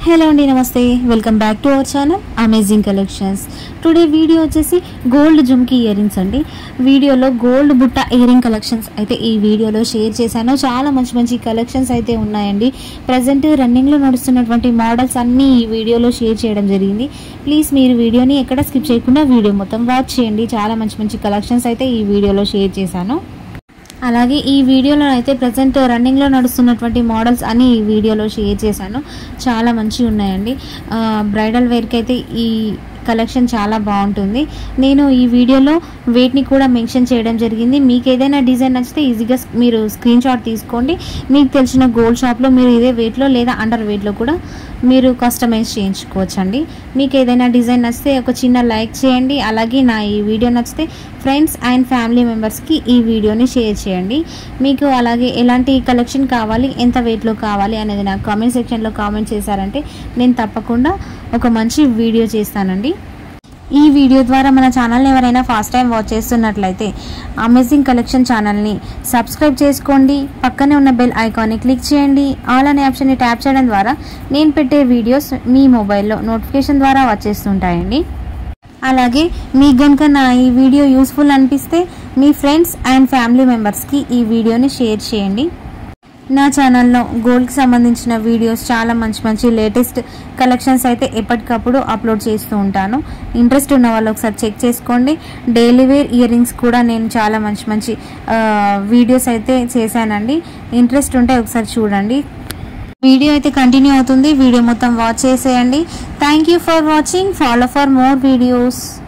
hello అండి namaste welcome back to our channel amazing collections today video వచ్చేసి gold jhumki earrings అండి వీడియోలో gold బుట్ట ఇయర్ రింగ్ కలెక్షన్స్ అయితే ఈ వీడియోలో షేర్ చేశాను చాలా మంచి మంచి కలెక్షన్స్ అయితే ఉన్నాయండి ప్రజెంట్ రన్నింగ్లో నడుస్తున్నటువంటి మోడల్స్ అన్నీ ఈ వీడియోలో షేర్ చేయడం జరిగింది ప్లీజ్ మీరు వీడియోని ఎక్కడ స్కిప్ చేయకుండా వీడియో మొత్తం వాచ్ చేయండి చాలా మంచి మంచి కలెక్షన్స్ అయితే ఈ వీడియోలో షేర్ చేశాను అలాగే ఈ వీడియోలో అయితే ప్రజెంట్ రన్నింగ్లో నడుస్తున్నటువంటి మోడల్స్ అన్ని ఈ వీడియోలో షేర్ చేశాను చాలా మంచిగా ఉన్నాయండి ఆ, బ్రైడల్ వేర్కి అయితే ఈ కలెక్షన్ చాలా బాగుంటుంది నేను ఈ వీడియోలో వెయిట్ని కూడా మెన్షన్ చేయడం జరిగింది మీకు ఏదైనా డిజైన్ నచ్చితే ఈజీగా స్- మీరు స్క్రీన్ షాట్ తీసుకోండి మీకు తెలిసిన గోల్డ్ షాప్లో మీరు ఇదే వెయిట్లో లేదా అండర్ వెయిట్లో కూడా మీరు కస్టమైజ్ చేయించుకోవచ్చు అండి మీకు ఏదైనా డిజైన్ నచ్చితే ఒక చిన్న లైక్ చేయండి అలాగే నా ఈ వీడియో నచ్చితే ఫ్రెండ్స్ అండ్ ఫ్యామిలీ మెంబర్స్కి ఈ వీడియోని షేర్ చేయండి మీకు అలాగే ఎలాంటి కలెక్షన్ కావాలి ఎంత వెయిట్లో కావాలి అనేది నాకు కామెంట్ సెక్షన్లో కామెంట్ చేశారంటే నేను తప్పకుండా ఒక మంచి వీడియో చేస్తానండి ఈ వీడియో ద్వారా మన ఛానల్ని ఎవరైనా ఫస్ట్ టైం వాచ్ చేస్తున్నట్లయితే అమేజింగ్ కలెక్షన్ ఛానల్ని సబ్స్క్రైబ్ చేసుకోండి పక్కనే ఉన్న బెల్ ఐకాన్ని క్లిక్ చేయండి ఆల్ అనే ఆప్షన్ని ట్యాప్ చేయడం ద్వారా నేను పెట్టే వీడియోస్ మీ మొబైల్లో నోటిఫికేషన్ ద్వారా వచ్చేస్తుంటాయండి అలాగే మీకు కనుక నా ఈ వీడియో యూస్ఫుల్ అనిపిస్తే మీ ఫ్రెండ్స్ అండ్ ఫ్యామిలీ మెంబర్స్కి ఈ వీడియోని షేర్ చేయండి నా ఛానల్లో గోల్డ్కి సంబంధించిన వీడియోస్ చాలా మంచి మంచి లేటెస్ట్ కలెక్షన్స్ అయితే ఎప్పటికప్పుడు అప్లోడ్ చేస్తూ ఉంటాను ఇంట్రెస్ట్ ఉన్న వాళ్ళు ఒకసారి చెక్ చేసుకోండి డైలీ వేర్ ఇయర్ రింగ్స్ కూడా నేను చాలా మంచి మంచి ఆ, వీడియోస్ అయితే చేశానండి ఇంట్రెస్ట్ ఉంటే ఒకసారి చూడండి వీడియో అయితే కంటిన్యూ అవుతుంది వీడియో మొత్తం వాచ్ చేసేయండి thank you for watching follow for more videos